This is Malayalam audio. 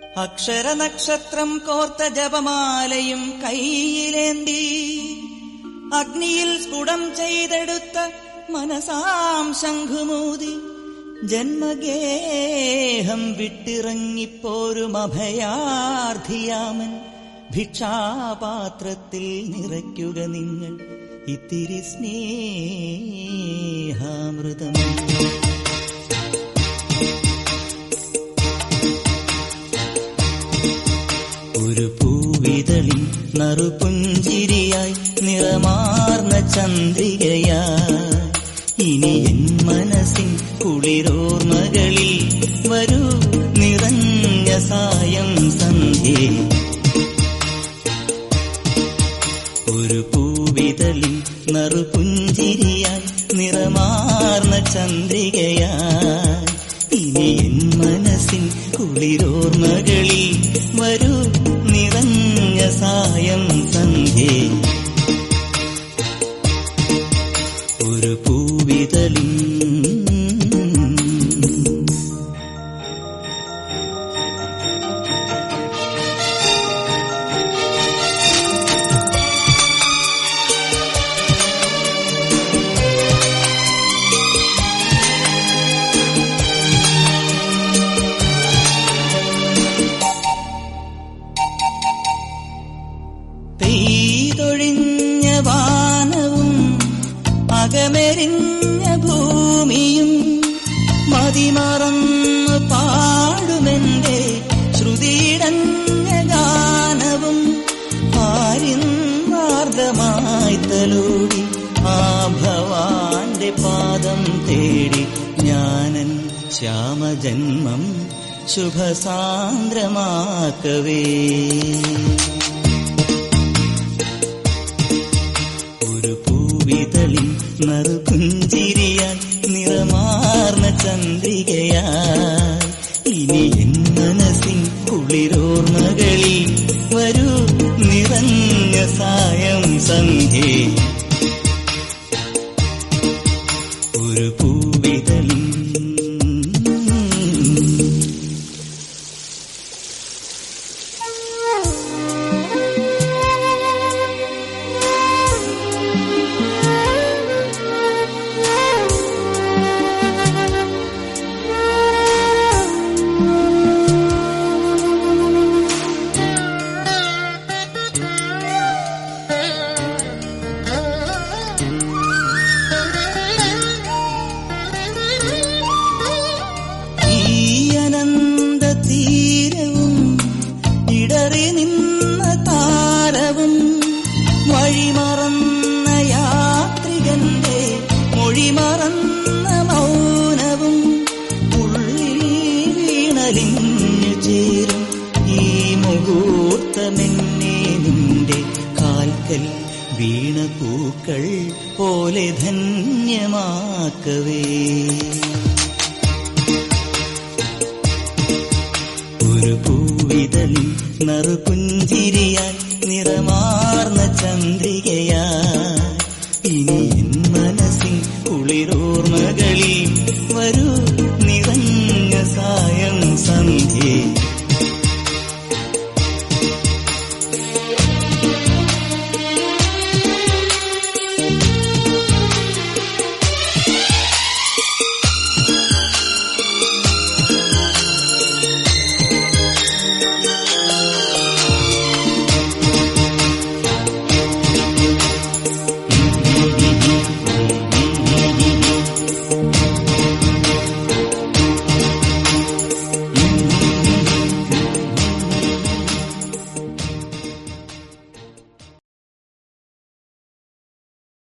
അക്ഷരനക്ഷത്രം കോർത്ത ജപമാലയും കയ്യിലേന്തി അഗ്നിയിൽ സ്ഫുടം ചെയ്തെടുത്ത മനസാം ശംഖുമൂതി ജന്മഗേഹം വിട്ടിറങ്ങിപ്പോരും അഭയാർത്ഥിയാമൻ ഭിക്ഷാപാത്രത്തിൽ നിറയ്ക്കുക നിങ്ങൾ ഇത്തിരി സ്നേഹാമൃതം ഒരു പൂവിതളിൽ നറുപുഞ്ചിരിയായി നിറമാർന്ന ചന്ദ്രികയായി ഇനി എൻ മനസ്സിൻ കുളിരോർമകളിൽ വരൂ നിറഞ്ഞ സായം സന്ധ്യേ ഒരു പൂവിതളിൽ നറുപുഞ്ചിരിയായി നിറമാർന്ന ചന്ദ്രികയായി ഇനി എൻ മനസ്സിൻ കുളിരോർമകളിൽ വരൂ നിറഞ്ഞ സായം സന്ധ്യേ ഒരു പൂവിതളിൽ പെയ്തൊഴിഞ്ഞ വാനവും അകമെരിഞ്ഞ ഭൂമിയും മതിമറന്ന് പാടുമെന്റെ ശ്രുതിയിടഞ്ഞ ഗാനവും ആരിന്മാർഗമായി തലോടി ആ ഭവാന്റെ പാദം തേടി ജ്ഞാനൻ ശ്യാമജന്മം ശുഭസാന്ദ്രമാക്കവേ ഒരു പൂവിതളിൽ നറുപുഞ്ചിരിയാൽ നിറമാർന്ന ചന്ദ്രികയാൽ ഇനി എൻ മനസ്സിൻ കുളിരോർമകളിൽ വരൂ നിറഞ്ഞ സായം സന്ധ്യേ ഒരു പൂവിതളിൽ ഈ അനന്ത തീരവും ഇടറി നിന്ന താരവും വഴിമറന്ന യാത്രികന്റെ മൊഴിമറന്ന മൗനവും ഉള്ളിൽ വീണലിഞ്ഞു ചേരും ഈ മുഹൂർത്തമെന്നെ നിന്റെ കാൽക്കൽ വീണ പൂക്കൾ പോലെ ധന്യമാക്കവേ ഒരു പൂവിതളിൽ നറുപുഞ്ചിരിയാൽ നിറമാർന്ന ചന്ദ്രികയാൽ ഇനി എൻ മനസ്സിൻ കുളിരോർമകളിൽ വരൂ നിറഞ്ഞ സായം സന്ധ്യേ